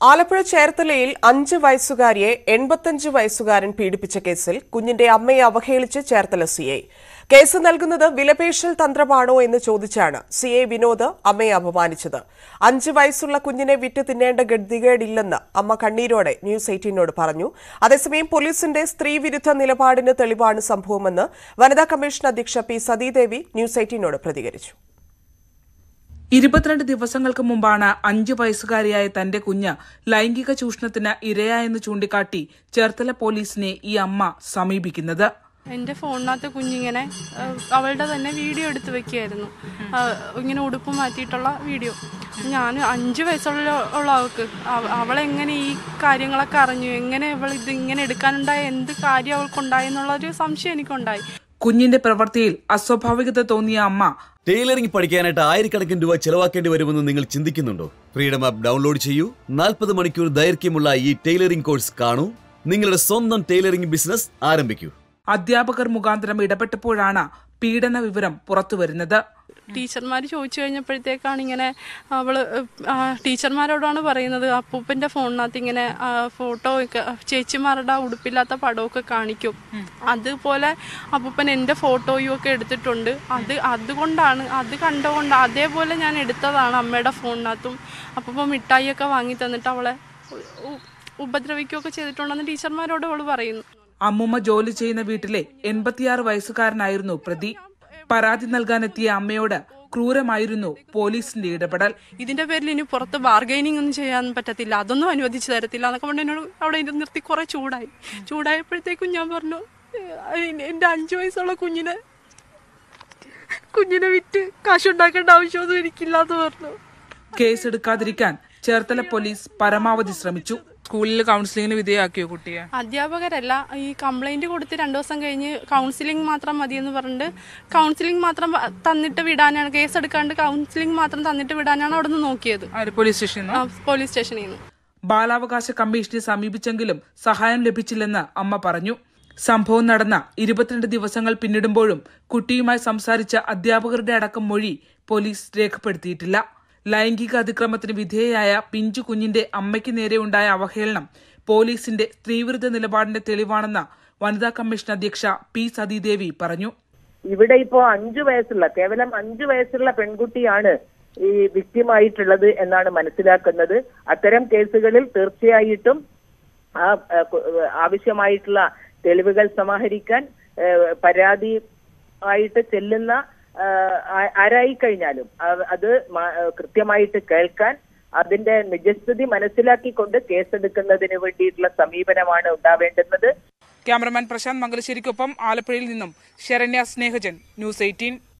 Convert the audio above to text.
ആലപ്പുഴ ചേർത്തലയിൽ അഞ്ച് വയസ്സുകാരിയെ എൺപത്തഞ്ച് വയസ്സുകാരൻ പീഡിപ്പിച്ച കേസിൽ കുഞ്ഞിന്റെ അമ്മയെ അവഹേളിച്ച് ചേർത്തല സി ഐ കേസ് നൽകുന്നത് വിലപേശൽ തന്ത്രമാണോ എന്ന് ചോദിച്ചാണ് സി ഐ വിനോദ് അമ്മയെ അപമാനിച്ചത് അഞ്ച് വയസ്സുള്ള കുഞ്ഞിനെ വിറ്റ് തിന്നേണ്ട ഗതികേടില്ലെന്ന് അമ്മ കണ്ണീരോടെ ന്യൂസ് എയ്റ്റീനോട് പറഞ്ഞു അതേസമയം പോലീസിന്റെ സ്ത്രീവിരുദ്ധ നിലപാടിന് തെളിവാണ് സംഭവമെന്ന് വനിതാ കമ്മീഷൻ അധ്യക്ഷ പി സതീദേവി ന്യൂസ് എയ്റ്റീനോട് പ്രതികരിച്ചു ഇരുപത്തിരണ്ട് ദിവസങ്ങൾക്ക് മുമ്പാണ് അഞ്ചു വയസ്സുകാരിയായ തന്റെ കുഞ്ഞ് ലൈംഗിക ചൂഷണത്തിന് ഇരയായെന്ന് ചൂണ്ടിക്കാട്ടി ചേർത്തല പോലീസിനെ ഈ അമ്മ സമീപിക്കുന്നത് എൻ്റെ ഫോണിനകത്ത് കുഞ്ഞിങ്ങനെ ആ, അവളുടെ തന്നെ വീഡിയോ എടുത്ത് വെക്കുകയായിരുന്നു ആ, ഇങ്ങനെ ഉടുപ്പ് മാറ്റിയിട്ടുള്ള വീഡിയോ ഞാൻ അഞ്ച് വയസ്സുള്ള ഉള്ള അവൾക്ക് അവ- അവളെങ്ങനെ ഈ കാര്യങ്ങളൊക്കെ അറിഞ്ഞു എങ്ങനെ ഇവൾ ഇത് ഇങ്ങനെ എടുക്കാനുണ്ടായ എന്ത് കാര്യം അവൾക്കുണ്ടായെന്നുള്ളൊരു സംശയം എനിക്കുണ്ടായി കുഞ്ഞിന്റെ പ്രവൃത്തിയിൽ അസ്വാഭാവികത തോന്നിയ അമ്മ ടൈലറിംഗ് പഠിക്കാനായിട്ട് ആയിരക്കണക്കിന് രൂപ ചെലവാക്കേണ്ടി വരുമെന്ന് നിങ്ങൾ ചിന്തിക്കുന്നുണ്ടോ ഫ്രീഡം ആപ്പ് ഡൗൺലോഡ് ചെയ്യൂ നാൽപ്പത് മണിക്കൂർ ദൈർഘ്യമുള്ള ഈ ടൈലറിംഗ് കോഴ്സ് കാണൂ നിങ്ങളുടെ സ്വന്തം ടൈലറിംഗ് ബിസിനസ് ആരംഭിക്കൂ അധ്യാപകർ മുഖാന്തരം ഇടപെട്ടപ്പോഴാണ് പീഡന വിവരം പുറത്തുവരുന്നത് ടീച്ചർമാർ ചോദിച്ചു കഴിഞ്ഞപ്പോഴത്തേക്കാണ് ഇങ്ങനെ അവള് ആ, ടീച്ചർമാരോടാണ് പറയുന്നത് അപ്പൂപ്പൻ്റെ ഫോണിനകത്ത് ഇങ്ങനെ ആ, ഫോട്ടോ ഒക്കെ ചേച്ചിമാരുടെ ആ ഉടുപ്പില്ലാത്ത പടമൊക്കെ കാണിക്കും അതുപോലെ അപ്പൂപ്പൻ എൻ്റെ ഫോട്ടോയും ഒക്കെ എടുത്തിട്ടുണ്ട് അത് അതുകൊണ്ടാണ് അത് കണ്ടുകൊണ്ട് അതേപോലെ ഞാൻ എടുത്തതാണ് അമ്മയുടെ ഫോണിനകത്തും അപ്പൂപ്പൻ മിഠായിയൊക്കെ വാങ്ങി തന്നിട്ട് അവളെ ഉ- ഉ- ഉപദ്രവിക്കുകയൊക്കെ ചെയ്തിട്ടുണ്ടെന്ന് ടീച്ചർമാരോട് അവൾ പറയുന്നു അമ്മുമ്മ ജോലി ചെയ്യുന്ന വീട്ടിലെ എൺപത്തിയാറ് വയസ്സുകാരനായിരുന്നു പ്രതി പരാതി നൽകാനെത്തിയ അമ്മയോട് ക്രൂരമായിരുന്നു പോലീസിന്റെ ഇടപെടൽ ഇതിന്റെ പേരിൽ ഇനി പുറത്ത് ബാർഗൈനിങ് ഒന്നും ചെയ്യാൻ പറ്റത്തില്ല അതൊന്നും അനുവദിച്ചു തരത്തില്ല എന്നൊക്കെ പറഞ്ഞ് എന്നോട് അവിടെ ഇരുന്ന് നിർത്തി കുറെ ചൂടായി ചൂടായപ്പോഴത്തേക്കും ഞാൻ പറഞ്ഞു "ഏഹ്, എന്റെ അഞ്ചു വയസ്സുള്ള കുഞ്ഞിനെ കുഞ്ഞിനെ വിറ്റ് കാശുണ്ടാക്കേണ്ട ആവശ്യമൊന്നും എനിക്കില്ലാന്ന് പറഞ്ഞു കേസെടുക്കാതിരിക്കാൻ ചേർത്തല പോലീസ് പരമാവധി ശ്രമിച്ചു സ്കൂളിൽ കൗൺസിലിംഗിന് വിധേയമാക്കിയോ കുട്ടിയെ അധ്യാപകരല്ല ഈ കംപ്ലൈന്റ് കൊടുത്ത് രണ്ടു ദിവസം കഴിഞ്ഞ് കൗൺസിലിംഗ് മാത്രം മതിയെന്ന് പറഞ്ഞിട്ട് കൗൺസിലിംഗ് മാത്രം പ- തന്നിട്ട് വിടാനാണ് കേസ് എടുക്കാണ്ട് കൗൺസിലിംഗ് മാത്രം തന്നിട്ട് വിടാനാണ് അവിടെ നിന്ന് നോക്കിയത് ആര് പോലീസ് സ്റ്റേഷനിൽ ആ, പോലീസ് സ്റ്റേഷനിൽ നിന്ന് ബാലാവകാശ കമ്മീഷനെ സമീപിച്ചെങ്കിലും സഹായം ലഭിച്ചില്ലെന്ന് അമ്മ പറഞ്ഞു സംഭവം നടന്ന ഇരുപത്തിരണ്ട് ദിവസങ്ങൾ പിന്നിടുമ്പോഴും കുട്ടിയുമായി സംസാരിച്ച അധ്യാപകരുടെ അടക്കം മൊഴി പോലീസ് രേഖപ്പെടുത്തിയിട്ടില്ല ലൈംഗിക അതിക്രമത്തിന് വിധേയയായ പിഞ്ചു കുഞ്ഞിന്റെ അമ്മയ്ക്ക് നേരെയുണ്ടായ അവഹേളനം പോലീസിന്റെ സ്ത്രീവിരുദ്ധ നിലപാടിന്റെ തെളിവാണെന്ന് വനിതാ കമ്മീഷൻ അധ്യക്ഷ പി സതീദേവി പറഞ്ഞു ഇവിടെ ഇപ്പോ അഞ്ചു വയസ്സുള്ള കേവലം അഞ്ചു വയസ്സുള്ള പെൺകുട്ടിയാണ് ഈ വിക്റ്റിമായിട്ടുള്ളത് എന്നാണ് മനസ്സിലാക്കുന്നത് അത്തരം കേസുകളിൽ തീർച്ചയായിട്ടും ആ ആ, കു- ആവശ്യമായിട്ടുള്ള തെളിവുകൾ സമാഹരിക്കാൻ ആ, പരാതി ആയിട്ട് ചെല്ലുന്ന ആ, ആ- ആരായി കഴിഞ്ഞാലും ആ- അത് മ- കൃത്യമായിട്ട് കേൾക്കാൻ അതിന്റെ നിജസ്ഥിതി മനസ്സിലാക്കിക്കൊണ്ട് കേസെടുക്കുന്നതിന് വേണ്ടിയിട്ടുള്ള സമീപനമാണ് ഉണ്ടാവേണ്ടുന്നത് ക്യാമറമാൻ പ്രശാന്ത് മംഗലശ്ശേരിക്കൊപ്പം ആലപ്പുഴയിൽ നിന്നും ശരണ്യ സ്നേഹജൻ ന്യൂസ് എയ്റ്റീൻ